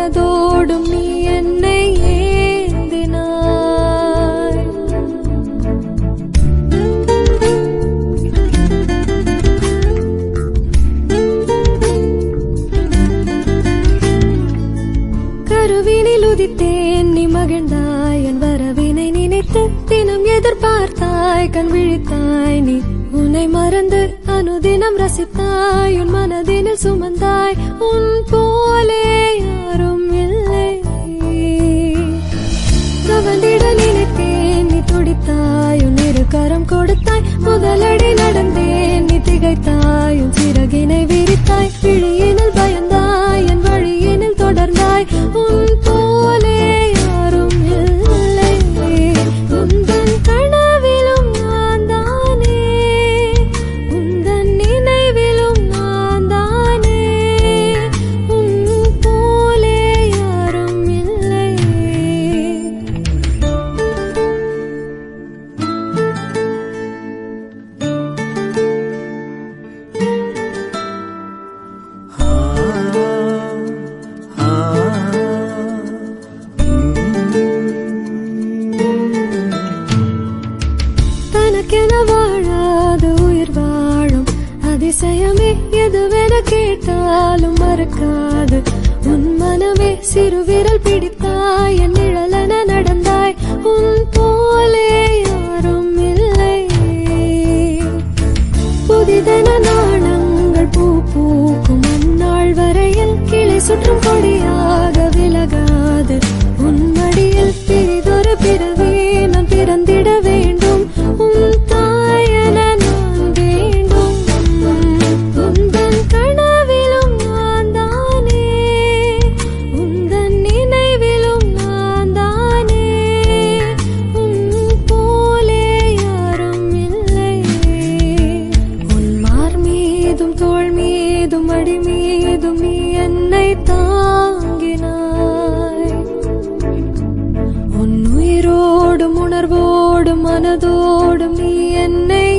மனதோடும் நீ என்னை ஏந்தினாய் கருவினில் உதித்தேன் நீ மகிழ்ந்தாய் என் வரவினை நினைத்து தினம் எதிர்பார்த்தாய் கண் விழித்தாய் நீ உன்னை மறந்து அனுதினம் ரசித்தாய் உன் மனதினில் சுமந்தாய் உன் போலே யாரும் இல்லை கவர்ந்திட நினைத்தேன் நீ துடித்தாய் உன் இரு கரம் கொடுத்தாய் முதலடி நடந்தேன் நீ திகைத்தாய் உன் சிறகினை விரித்தாய் விழியினில் பயந்தாய் என் வழியினில் தொடர்ந்தாய் உன் போலே யாரும் இல்லை உந்தன் கனவிலும் நான் தானே உந்தன் நினைவிலும் நான் தானே உன் போலே யாரும் இல்லை தனக்கென வாழாத உயிர் வாழும் அதிசயமே எதுவென கேட்டாலும் மறக்காது உன் மனமே சிறு விரல் பிடித்தாய் என் நிழலென நடந்தாய் உன் போலே யாரும் இல்லை புதிதென நாணங்கள் பூ பூக்கும் அந்நாள் வரையில் கிளை சுற்றும் கொடியாக விலகாது உன் மடியில் பிரிதொரு பிறவி நான் பிறந்திட வேண்டும் உன் தாயென நான் வேண்டும் உந்தன் கனவிலும் நான் தானே உந்தன் நினைவிலும் நான் தானே உன் போலே யாரும் இல்லை உன் மார் மீதும் தோள் மீதும் அடி மீதும் நீ என்னை தாங்கினாய் உன் உயிரோடும் உணர்வோடும் மனதோடும் நீ என்னை